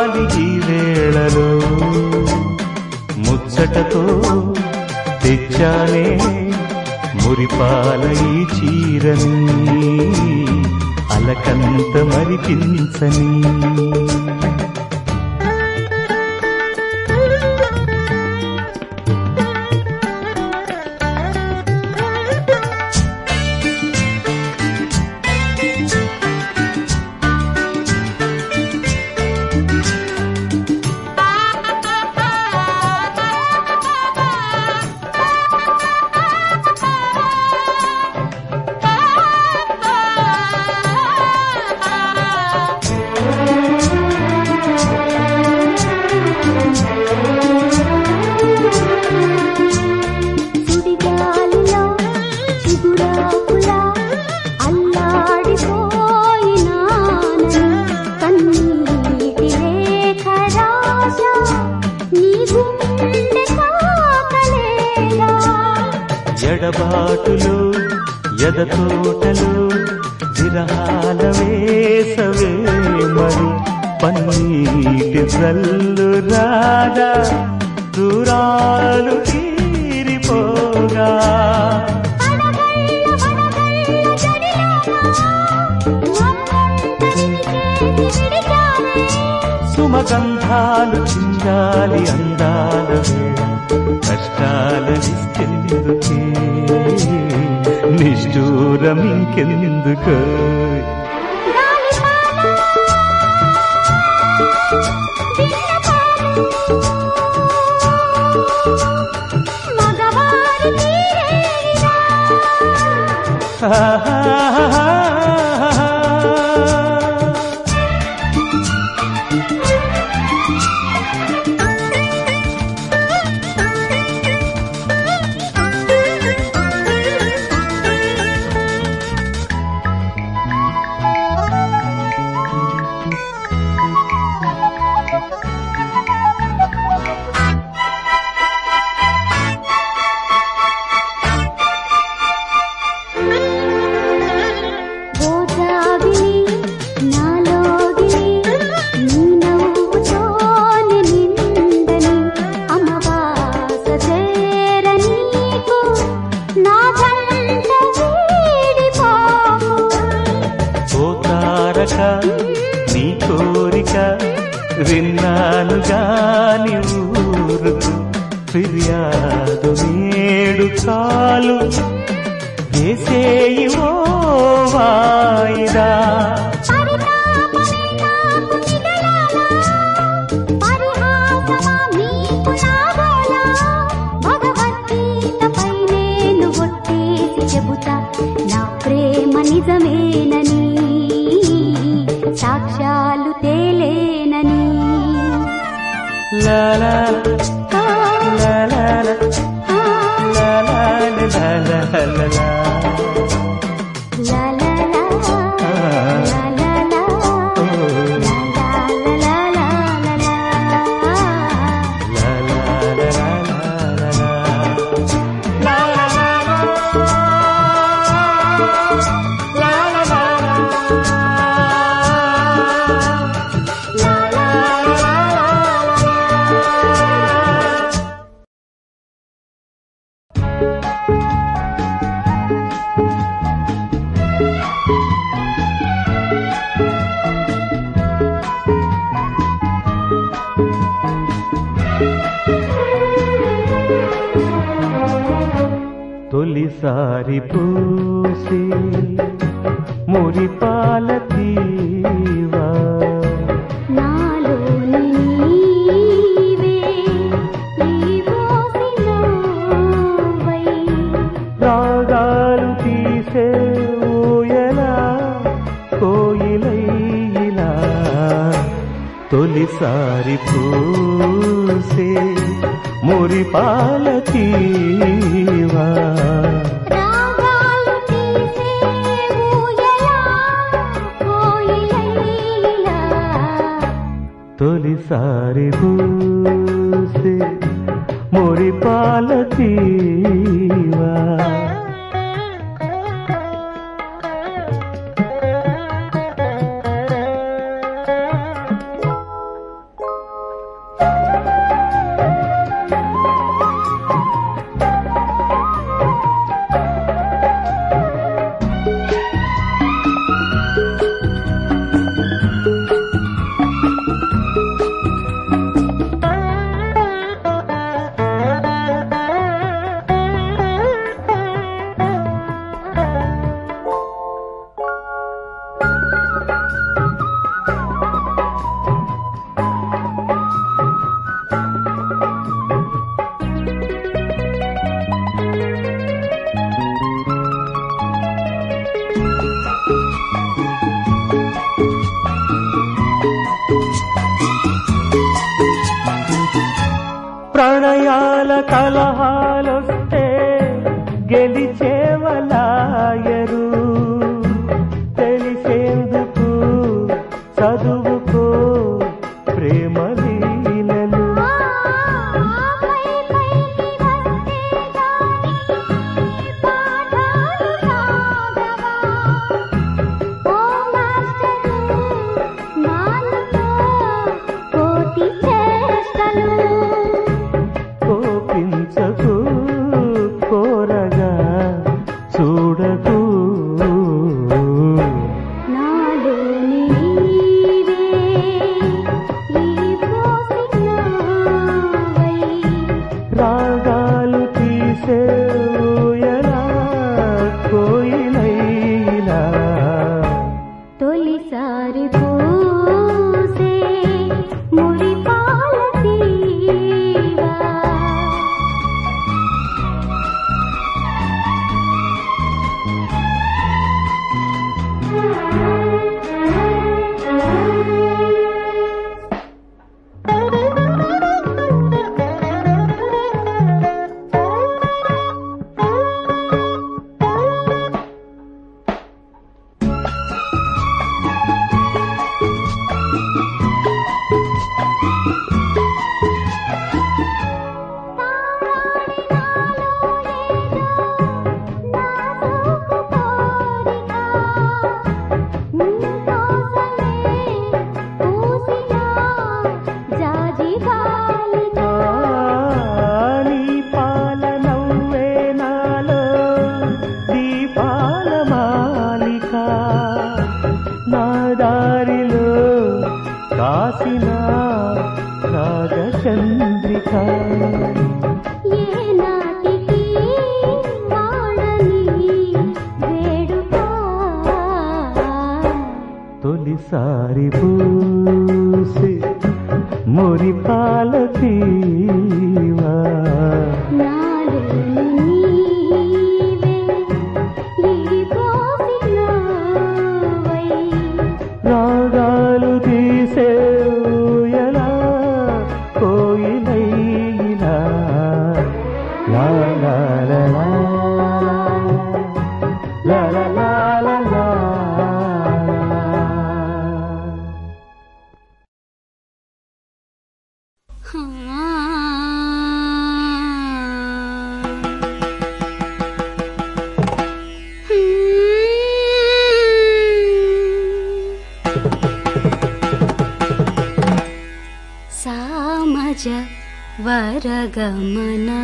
కావాలి ఈ వేళలో ముచ్చటతో తెచ్చానే మురిపాల ఈ చీరని అలకంత మరిపించని సుడిగాలిలో చిగురాకులా అల్లాడిపోయినానని కన్నీటి లేఖ రాజా నీ గుండె తాకలేదా ఎడబాటులో ఎదతోటలో విరహాల వేసవే మరి పన్నీటి జల్లు రాగా దూరాలు తీరిపోగా వడగళ్ళ వడగళ్ళ జడిలోనా మమ్మంతరిని చేసి విడిచావే సుమగంధాలు చిందాలి అందాల వేళ కష్టాలనిస్తెందుకే నిష్ఠూరం ఇంకెందుకో మగవారి తీరేగా గోదావిని నాలోగిని నీ నవ్వుతోని నిండని అమవాస చేర నీకు నా జంట వీడిపోకు ఓ తారక నీ కోరిక విన్నాను గాని ఊరుకు ఫిర్యాదు నేడు చాలు వేసేయి ఓ వాయిదా పరితాపమే నాకు మిగలాలా పరిహాసమా మీకు నాగోలా భగవద్గీతపై నేను ఒట్టేసి చెబుతా నా ప్రేమ నిజమేనని సాక్ష్యాలు తేలేనని లా లా ఆ, లా లా లా ఆ, లా లా లా లా లా లా లా. లా లా లా, ఆ, లా లా లా, ఓ, లా లా లా లా లా లా. లా లా లా లా లా లా లా. తొలిసారి పూసి మురిపాల తీవా నాలోని నీవే నీవోసినవై రాగాలు తీసే ఊయలా కోయిలైలా తొలిసారి పూసే మురిపాల తీవా రాగాలు తీసే ఊయలా కోయిలైలా తొలిసారి పూసే మురిపాల తీవా జతల కలహాలొస్తే గెలిచేవలాయరు తెలిసేందుకు చదువుకో ప్రేమ లీలలు పై పైకి వస్తే గాని పాఠాలు సాగవా ఓ మాస్టరు నాన్నతో కోటి చేష్టలు కోపించకు కోరగా చూడకు నాలో నీవే ఈ పోసినవై రాగాలు తీసే ఊయలా కోయిలైలా తొలిసారి పూసే మురిపాల తీవా నీ పాల నవ్వే నాలో దీపాల మాలిక నా దారిలో కాసిన రాగచంద్రిక తొలిసారి పూసి మురిపాల తీవా రాగాలు తీసే ఊయలా కోయిలైలా లా లా లా లా లా లా లా లా లా. సామజ వరగమనా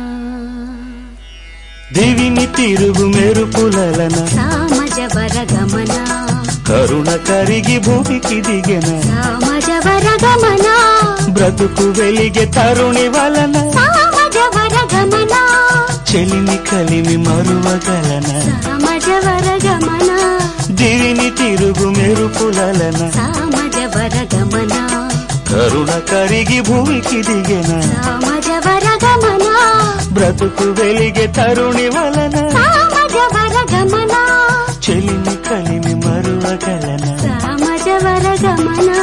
దివిని తిరుగు మెరుపులన సామజ వరగమనా కరుణ కరిగి భూమికి దిగెన సామజ వరగమనా బ్రతుకు వెలిగే తరుణి వలన సామజ వరగమనా చెలిమి కలిమి మరువగలన సామజ వరగమనా దివిని తిరుగు మెరుపులన సామజ వరగమనా కరుణ కరిగి భూమికి దిగెన సామజ వరగమనా బ్రతుకు వెలిగే తరుణి వలన సామజ వరగమనా చెలిమి కలిమి మరువగలన సామజ వరగమనా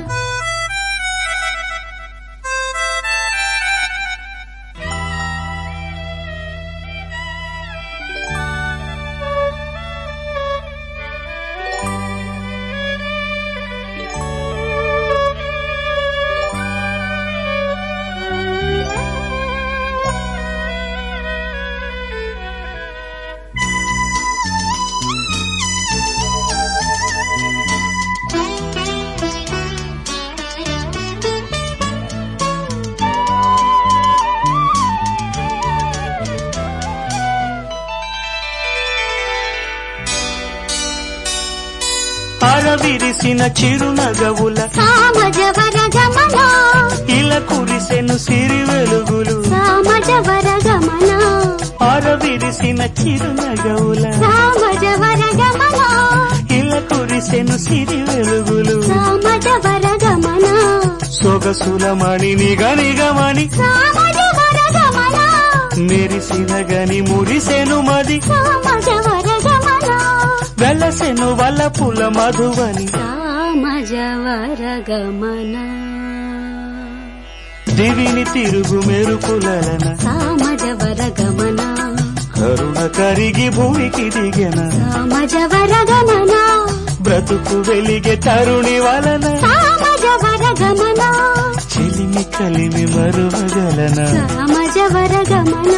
అరవిరిసిన చిరునగవుల సామజ వరగమనా ఇలా కురిసెను సిరి వెలుగులు సామజ వరగమనా అరవిరిసిన చిరునగవుల సామజ వరగమనా ఇలా కురిసెను సిరి వెలుగులు సామజ వరగమనా సొగసుల మణి నిగనిగమని సామజ వరగమనా మెరిసిన గని మురిసెను మది సామజ వరగమనా వెలసెను వలపుల మధువని సామజ వరగమనా దివిని తిరుగు మెరుపులన సామజవర గమన కరుణ కరిగి భూమికి దిగెన సామజవర గమన బ్రతుకు వెలిగే తరుణి వలన సామజవర గమన చెలిమి కలిమి మరువగలన సామజవర గమన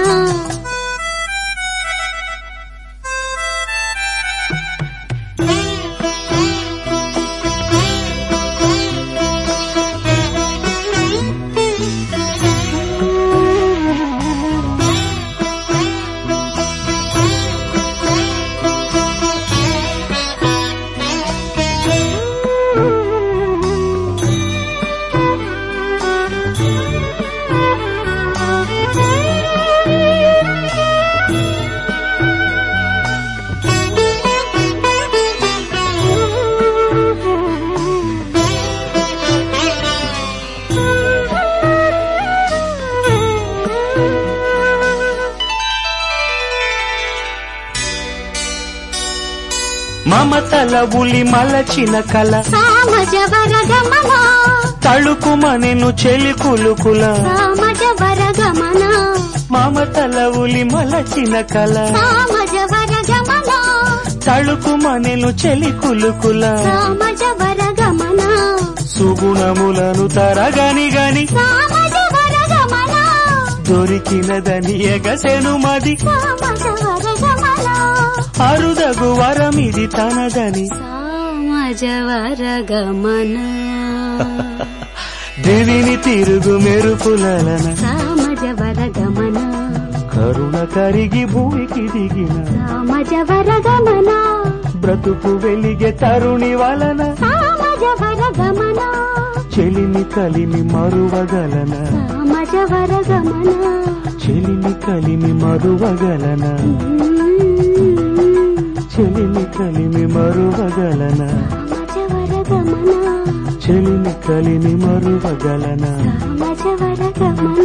మమతల ఉలి మలచిన కల సామజవర గమన తళుకుమనెను చెలి కులుకుల సామజవర గమన మమతల ఉలి మలచిన కల సామజవర గమన తళుకుమనెను చెలి కులుకుల సామజవర గమన సుగుణములను తరగని గని సామజవర గమన దొరికినదని ఎగసెను మది సామజవర గమన అరుదగు వరమిది తనదని సామజవర గమన దేవిని తిరుగు మెరుపులన సామజవర గమన కరుణ కరిగి భూమికి దిగిన సామజవర గమన బ్రతుకు వెలిగే తరుణి వలన సామజవర గమన చెలిమి కలిమి మరువగలన సామజవర గమన చెలిమి కలిమి మరువగలన చెలిమి కలిమి మరువగలన సామజవర గమన చెలిమి కలిమి మరువగలన సామజవర గమన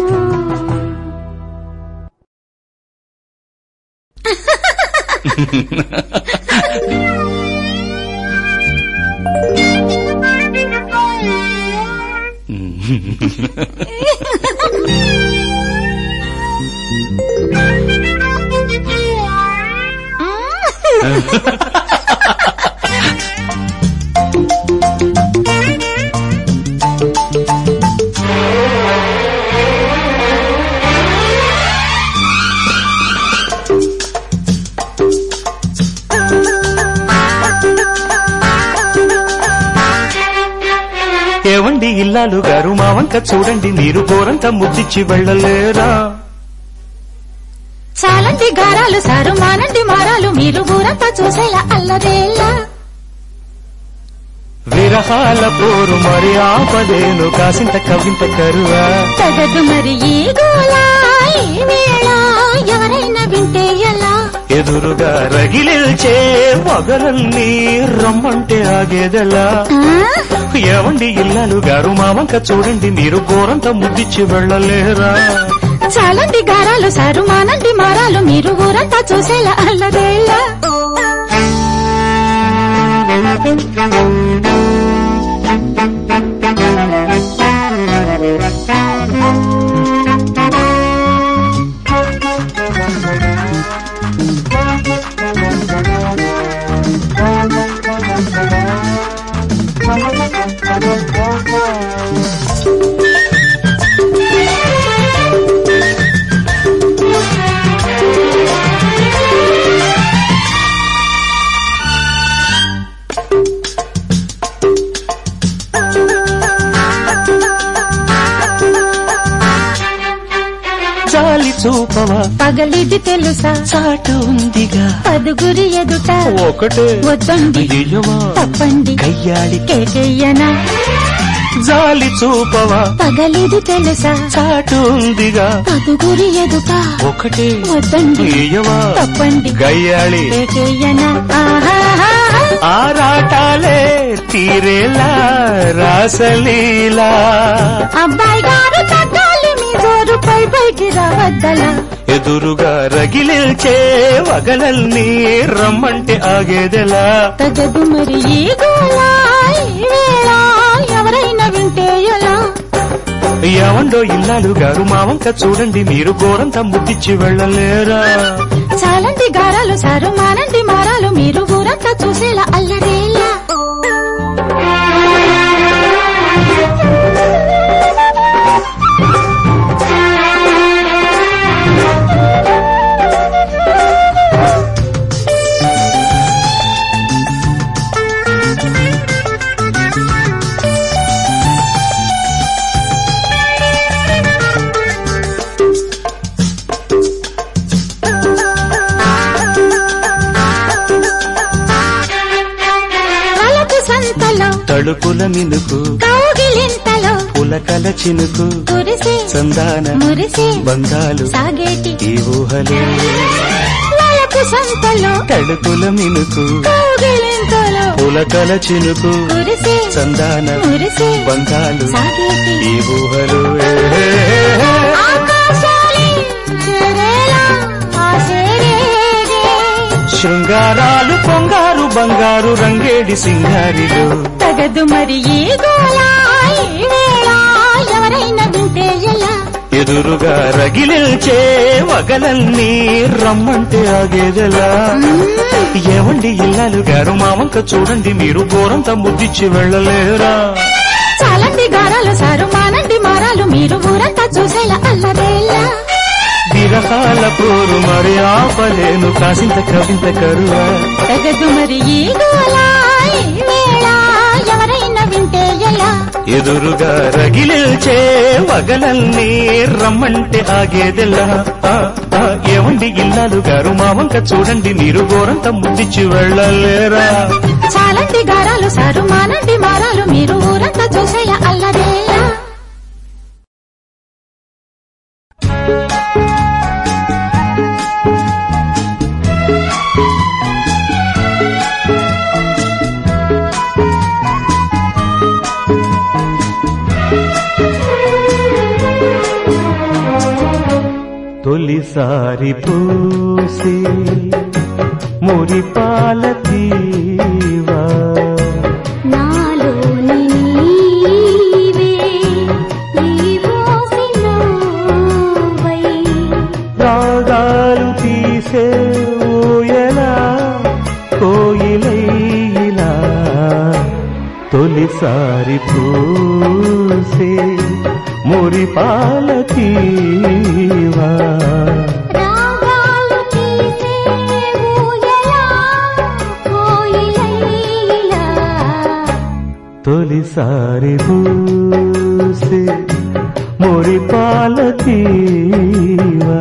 ఏవండి ఇల్లాలు గారు మా వంక చూడండి మీరు గోరంత ముద్దిచ్చి వెళ్ళలేరా చాలండి గారాలు సారు మానండి మారాలు మీరు ఊరంతా చూసేలా అల్లరేలా విరహాల పోరు మరి ఆపదేను కాసింత కవింత కరువా తగదు మరి ఈ గోలా ఈ వేళ ఎవరైనా వింటే ఎలా ఎదురుగా రగిలిల్చే మొగలన్నీ రమ్మంటే ఆగేదెలా ఆ? ఏవండి ఇల్లాలు గారు మా వంక చూడండి మీరు గోరంత ముద్దిచ్చి వెళ్ళలేరా చాలండి గారాలు సారు మానండి మారాలు మీరు ఊరంతా చూసేలా అల్లరేలా జాలి చూపవా పగలిది తెలుసా చాటు ఉందిగా పదుగురి ఎదుట ఒకటే వద్దండి అయ్యయ్యవా తప్పండి కయ్యాడి కేకేయనా జాలి చూపవా పగలిది తెలుసా చాటు ఉందిగా పదుగురి ఎదుట ఒకటే వద్దండి అయ్యయ్యవా తప్పండి గయ్యాళి కేకేయనా ఆహాహా. ఆరాటాలే తీరేలా రాసలీలా అబ్బాయి గారు తగ్గాలి మీ జోరు పై పైకి రావద్దలా ఎదురుగా రగిలిల్చే వగలల్ని రమ్మంటే ఆగేదెలా తగదు మరి ఈ గోళ ఈ వేళ ఎవరైనా వింటే ఎలా ఏమండో ఇల్లాలు గారు మా వంక చూడండి మీరు గోరంతా ముట్టించి వెళ్ళలేరా చాలంటి గారాలు సారు మానంటి మారాలు మీరు ఊరంతా చూసేలా అల్లరేలా వలపు సంతలో తడుపుల మినుకు కౌగిలింతలో పులకల చినుకు కురిసే చందాన మురిసే బంధాలు సాగేటి ఈ ఊహలే వలపు సంతలో తడుపుల మినుకు కౌగిలింతలో పులకల చినుకు కురిసే చందాన మురిసే బంధాలు సాగేటి ఈ ఊహలు ఆకాశాలే చేరేలా ఆశేరేగే. శృంగారాలు పొంగారు బంగారు రంగేడి సింగారిలు తగదు మరి ఈ గోళ ఈ వేళ ఎవరైనా వింటే ఎలా ఎదురుగా రగిలిల్చే వగలన్నీ రమ్మంటే ఆగేదెలా ఏమండి ఇల్లాలు గారు మా వంక చూడండి మీరు గోరంతా ముద్దిచ్చి వెళ్ళలేరా చాలండి గారాలు సారు మానండి మారాలు మీరు ఊరంతా చూసేలా అల్లరేలా విరహాల పోరు మరి ఆపలేను కాసింత కవింత కరువా తగదు మరి ఈ గోళ ఈ వేళ ఎవరైనా వింటే ఎలా ఎదురుగా రగిలిల్చే వగలన్నీ రమ్మంటే ఆగేదెలా ఆ, ఆ, ఏమండి ఇల్లాలు గారు మా వంక చూడండి మీరు గోరంతా ముద్దిచ్చి వెళ్ళలేరా చాలండి గారాలు సారు మానండి మారాలు మీరు ఊరంతా చూసేలా అల్లరేలా తొలిసారి పూసి మురిపాల తీవా నాలోని నీవే నీవోసినవై రాగాలు తీసే ఊయలా కోయిలైలా తొలిసారి పూసే మురిపాల తీవా రాగాలు తీసే ఊయలా కోయిలైలా తొలిసారి పూసే మురిపాల తీవా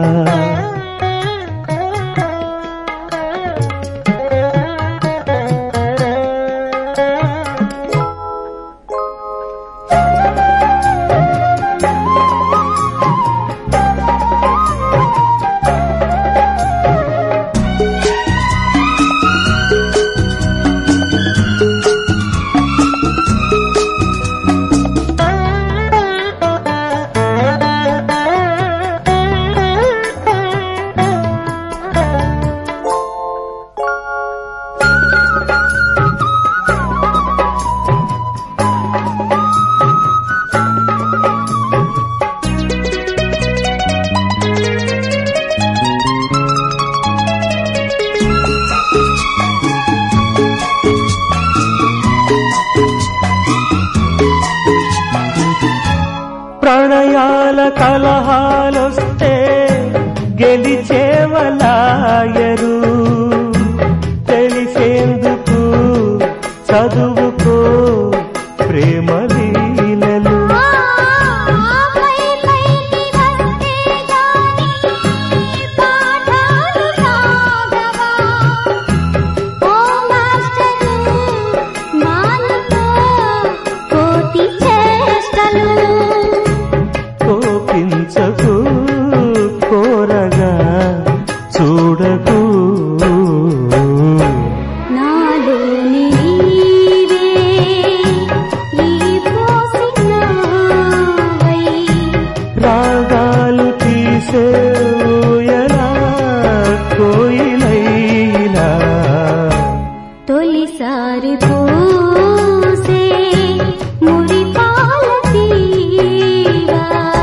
ప్రణయాల కలహాలొస్తే గెలిచేవలాయరు తెలిసేందుకు చదువుకో ప్రేమ లీలలు పై పైకి వస్తే గాని పాఠాలు సాగవా ఓ మాస్టరు మానుకో కోటి చేష్టలు కోపించకు కోరగా చూడకు నాలోని నీవే ఈ పోసినవై రాగాలు తీసే ఊయలా కోయిలైలా తొలిసారి పూసే మురిపాల తీవా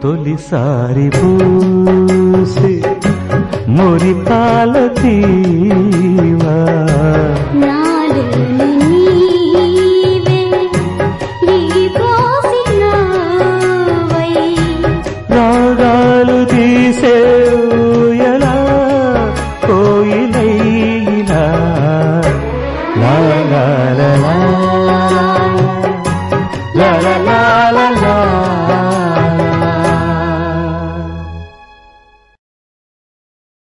తొలిసారి పూసి మురిపాల తీవా నాలోని నీవే ఈ పోసినవై రాగాలు తీసే ఊయలా కోయిలైలా లా లా లా లా లా లా లా